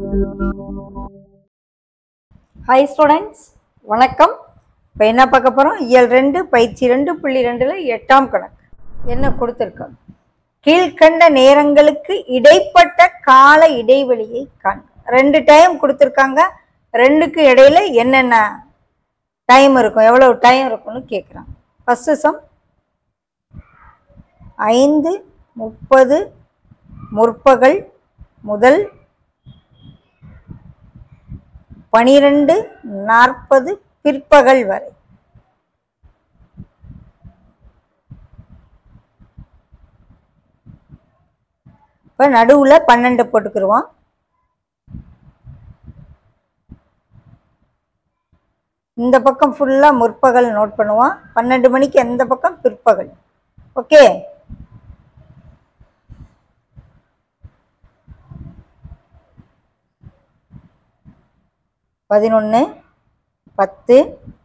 Hi students வணக்கம் இப்போ என்ன பார்க்க போகிறோம் இயல் ரெண்டு பயிற்சி ரெண்டு புள்ளி ரெண்டில் எட்டாம் கணக்கு என்ன கொடுத்துருக்கோம் கீழ்கண்ட நேரங்களுக்கு இடைப்பட்ட கால இடைவெளியை காண் ரெண்டு டைம் கொடுத்துருக்காங்க ரெண்டுக்கு இடையில என்னென்ன டைம் இருக்கும் எவ்வளோ டைம் இருக்கும்னு கேட்குறாங்க ஃபஸ்ட்டு சம் ஐந்து முப்பது முற்பகல் முதல் பனிரெண்டு நாற்பது பிற்பகல் வரை இப்போ நடுவில் பன்னெண்டு போட்டுக்கிருவோம் இந்த பக்கம் ஃபுல்லாக முற்பகல் நோட் பண்ணுவோம் பன்னெண்டு மணிக்கு எந்த பக்கம் பிற்பகல் ஓகே பதினொன்று பத்து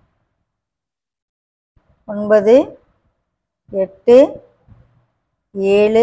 ஒன்பது எட்டு ஏழு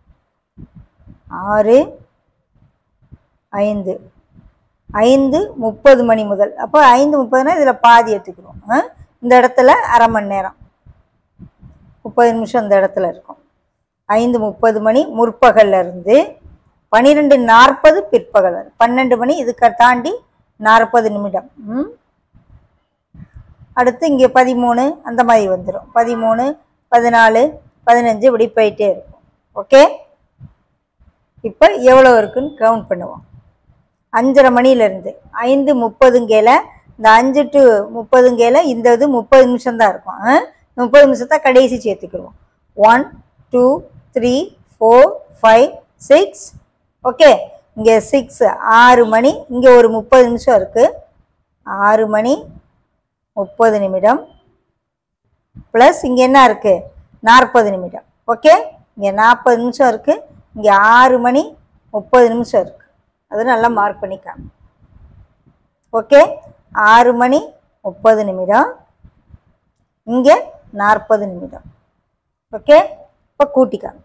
ஆறு ஐந்து ஐந்து முப்பது மணி முதல் அப்போ ஐந்து முப்பதுனா இதில் பாதி எடுத்துக்கிறோம் ஆ? இந்த இடத்துல அரை மணி நேரம் முப்பது நிமிஷம் இந்த இடத்துல இருக்கும் ஐந்து முப்பது மணி முற்பகல்ல இருந்து பன்னிரெண்டு நாற்பது பிற்பகல் வரை பன்னெண்டு மணி இதுக்கு தாண்டி நாற்பது நிமிடம் ம் அடுத்து இங்கே பதிமூணு அந்த மாதிரி வந்துடும் பதிமூணு பதினாலு பதினஞ்சு இப்படி போயிட்டே இருக்கும் ஓகே இப்போ எவ்வளோ இருக்குன்னு கவுண்ட் பண்ணுவோம் அஞ்சரை மணிலேருந்து ஐந்து முப்பதுங்கேல இந்த அஞ்சு டு முப்பதுங்கேல இந்த இது முப்பது நிமிஷம் தான் இருக்கும் ஆ? முப்பது நிமிஷத்தை கடைசி சேர்த்துக்கிடுவோம் one two three four five six okay இங்கே சிக்ஸ் ஆறு மணி இங்கே ஒரு முப்பது நிமிஷம் இருக்குது ஆறு மணி முப்பது நிமிடம் ப்ளஸ் இங்கே என்ன இருக்குது நாற்பது நிமிடம் ஓகே இங்கே நாற்பது நிமிஷம் இருக்குது இங்கே ஆறு மணி முப்பது நிமிஷம் இருக்குது அது நல்லா மார்க் பண்ணிக்காம ஓகே ஆறு மணி முப்பது நிமிடம் இங்கே நாற்பது நிமிடம் ஓகே இப்போ கூட்டிக்காங்க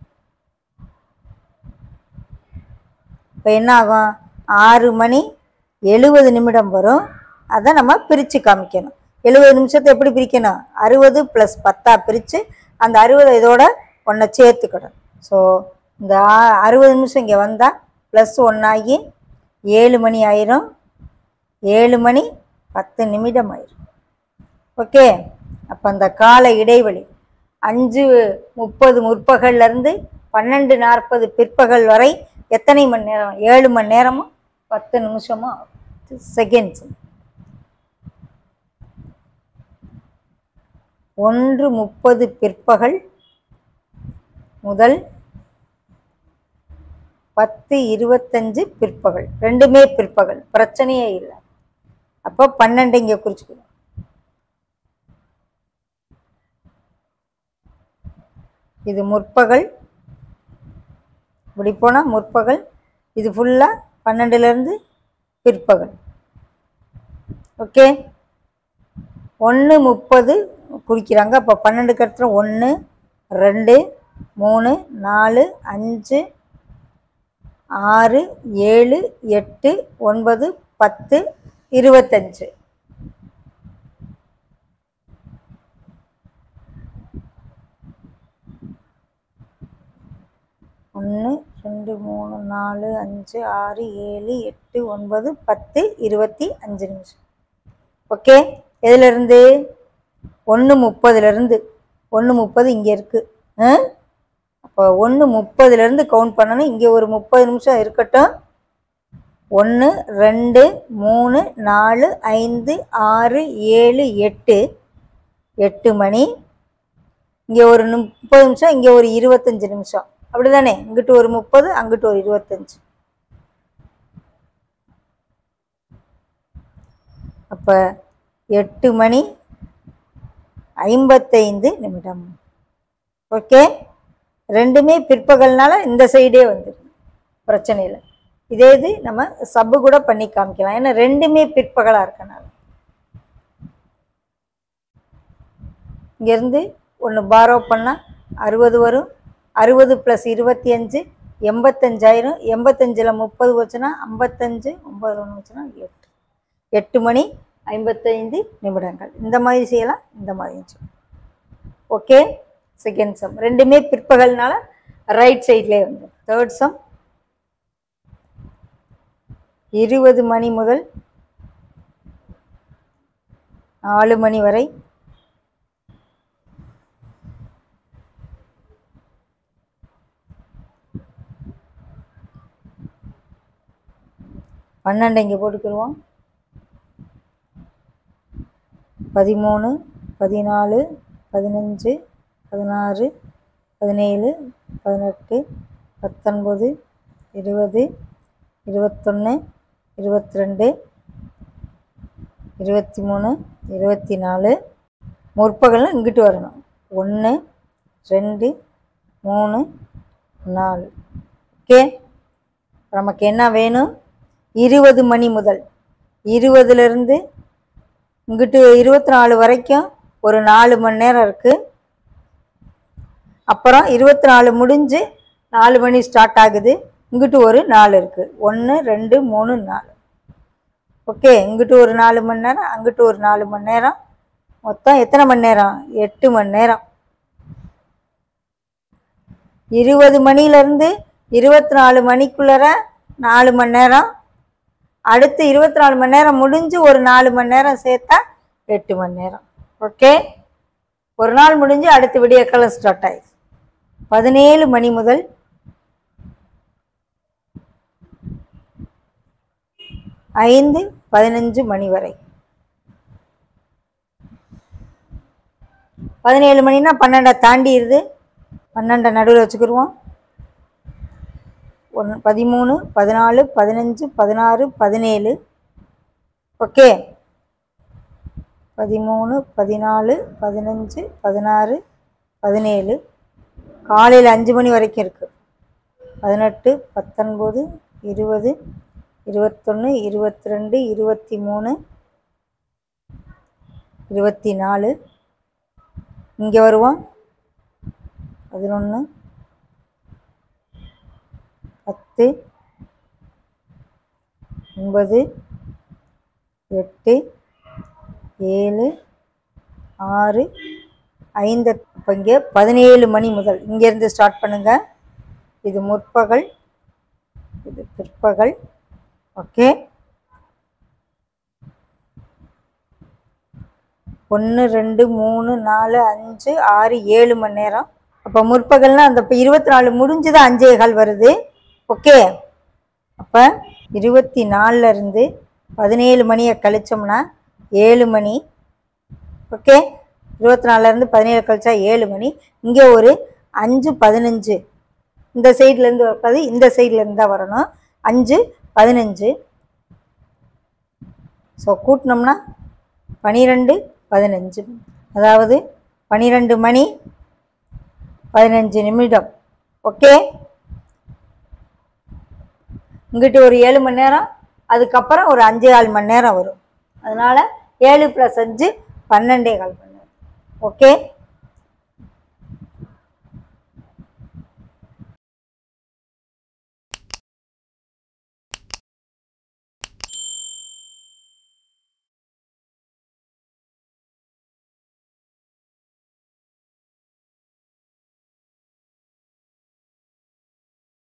இப்போ என்ன ஆகும் ஆறு மணி எழுபது நிமிடம் வரும் அதை நம்ம பிரித்து காமிக்கணும் எழுபது நிமிஷத்தை எப்படி பிரிக்கணும் அறுபது ப்ளஸ் பத்தா பிரித்து அந்த அறுபது இதோட ஒன்றை சேர்த்துக்கணும் ஸோ இந்த ஆ- அறுபது நிமிஷம் இங்கே வந்தால் ப்ளஸ் ஒன்றாகி ஏழு மணி ஆயிரும் ஏழு மணி பத்து நிமிடம் ஆயிரும் ஓகே அப்போ அந்த கால இடைவெளி அஞ்சு முப்பது முற்பகல்லேருந்து பன்னெண்டு நாற்பது பிற்பகல் வரை எத்தனை மணி நேரம் ஏழு மணி நேரமும் பத்து நிமிஷமும் செகண்ட்ஸ் ஒன்று முப்பது பிற்பகல் முதல் பத்து இருபத்தஞ்சு பிற்பகல் ரெண்டுமே பிற்பகல் பிரச்சனையே இல்லை அப்போ பன்னெண்டு இங்கே குறிச்சுக்கணும் இது முற்பகல் இப்படி போனால் முற்பகல் இது ஃபுல்லாக பன்னெண்டுலேருந்து பிற்பகல் ஓகே ஒன்று முப்பது குறிக்கிறாங்க அப்போ பன்னெண்டுக்கு இடத்துல ஒன்று ரெண்டு மூணு நாலு அஞ்சு ஆறு ஏழு எட்டு ஒன்பது பத்து இருபத்தஞ்சு ஒன்று ரெண்டு மூணு நாலு அஞ்சு ஆறு ஏழு எட்டு ஒன்பது பத்து இருபத்தி அஞ்சு நிமிஷம் ஓகே எதுலேருந்து ஒன்று முப்பதுலேருந்து ஒன்று முப்பது இங்கே இருக்குது அப்போ ஒன்று முப்பதுலேருந்து கவுண்ட் பண்ணணும் இங்கே ஒரு முப்பது நிமிஷம் இருக்கட்டும் ஒன்று ரெண்டு மூணு நாலு ஐந்து ஆறு ஏழு எட்டு எட்டு மணி இங்கே ஒரு நு- முப்பது நிமிஷம் இங்கே ஒரு இருபத்தஞ்சு நிமிஷம் அப்படி தானே இங்கிட்டு ஒரு முப்பது அங்கிட்டு ஒரு இருபத்தஞ்சு அப்போ எட்டு மணி ஐம்பத்தைந்து நிமிடம் ஓகே ரெண்டுமே பிற்பகல்னால இந்த சைடே வந்துடும் பிரச்சனை இல்லை இதே இது நம்ம சப்பு கூட பண்ணி காமிக்கலாம் ஏன்னா ரெண்டுமே பிற்பகலாக இருக்கனால இங்கேருந்து ஒன்று பாரோ பண்ணால் அறுபது வரும் அறுபது ப்ளஸ் இருபத்தி அஞ்சு எண்பத்தஞ்சாயிரம் எண்பத்தஞ்சில் முப்பது போச்சுன்னா ஐம்பத்தஞ்சு ஒம்பது ஒன்று வச்சுன்னா எட்டு எட்டு மணி ஐம்பத்தைந்து நிமிடங்கள் இந்த மாதிரி செய்யலாம் இந்த மாதிரி செய்யலாம் ஓகே செகண்ட் சம் ரெண்டுமே பிற்பகல்னால ரைட் சைட்லேயே வந்து தேர்ட் சம் இருபது மணி முதல் நாலு மணி வரை பன்னெண்டு இங்கே போட்டுக்கிடுவோம் பதிமூணு பதினாலு பதினஞ்சு பதினாறு பதினேழு பதினெட்டு பத்தொன்பது இருபது இருபத்தொன்று இருபத்தி ரெண்டு இருபத்தி மூணு இருபத்தி நாலு முற்பகலில் இங்கிட்டு வரணும் ஒன்று ரெண்டு மூணு நாலு ஓகே நமக்கு என்ன வேணும் இருபது மணி முதல் இருபதுலேருந்து இங்கிட்டு இருபத்தி நாலு வரைக்கும் ஒரு நாலு மணி நேரம் இருக்குது அப்புறம் இருபத்தி நாலு முடிஞ்சு நாலு மணி ஸ்டார்ட் ஆகுது இங்கிட்டு ஒரு நாலு இருக்குது ஒன்று ரெண்டு மூணு நாலு ஓகே இங்கிட்டு ஒரு நாலு மணி நேரம் அங்கிட்டு ஒரு நாலு மணி நேரம் மொத்தம் எத்தனை மணி நேரம் எட்டு மணி நேரம் இருபது மணிலேருந்து இருபத்தி நாலு மணிக்குள்ளர நாலு மணி நேரம் அடுத்து இருபத்தி நாலு மணி நேரம் முடிஞ்சு ஒரு நாலு மணி நேரம் சேர்த்தா எட்டு மணி நேரம் ஓகே ஒரு நாள் முடிஞ்சு அடுத்து விடியற்காலம் ஸ்டார்ட் ஆயிடுச்சு பதினேழு மணி முதல் ஐந்து பதினஞ்சு மணி வரை பதினேழு மணினா பன்னெண்டை தாண்டிடுது பன்னெண்டை நடுவில் வச்சுக்கிடுவோம் ஒன்று பதிமூணு பதினாலு பதினஞ்சு பதினாறு பதினேழு ஓகே பதிமூணு பதினாலு பதினஞ்சு பதினாறு பதினேழு காலையில் அஞ்சு மணி வரைக்கும் இருக்குது பதினெட்டு பத்தொன்பது இருபது இருபத்தொன்று இருபத்தி ரெண்டு இருபத்தி மூணு இருபத்தி நாலு இங்கே வருவோம் பதினொன்று பத்து ஒன்பது எட்டு ஏழு ஆறு ஐந்து இப்போ இங்கே பதினேழு மணி முதல் இங்கேருந்து ஸ்டார்ட் பண்ணுங்க இது முற்பகல் இது பிற்பகல் ஓகே ஒன்று ரெண்டு மூணு நாலு அஞ்சு ஆறு ஏழு மணி நேரம் அப்போ முற்பகல்னா அந்த இப்போ இருபத்தி நாலு முடிஞ்சது அஞ்சே கால் வருது ஓகே அப்போ இருபத்தி நாலுல இருந்து பதினேழு மணியை கழிச்சோம்னா ஏழு மணி ஓகே இருபத்தி நாலுலேருந்து பதினேழு கழிச்சா ஏழு மணி இங்கே ஒரு அஞ்சு பதினஞ்சு இந்த சைட்லேருந்து வரக்கூடாது இந்த சைட்லேருந்து தான் வரணும் அஞ்சு பதினஞ்சு ஸோ கூட்டினோம்னா பனிரெண்டு பதினஞ்சு அதாவது பனிரெண்டு மணி பதினஞ்சு நிமிடம் ஓகே இங்கிட்டு ஒரு ஏழு மணி நேரம் அதுக்கப்புறம் ஒரு அஞ்சே கால் மணி நேரம் வரும் அதனால் ஏழு ப்ளஸ் அஞ்சு பன்னெண்டே கால் மணி நேரம் ஓகே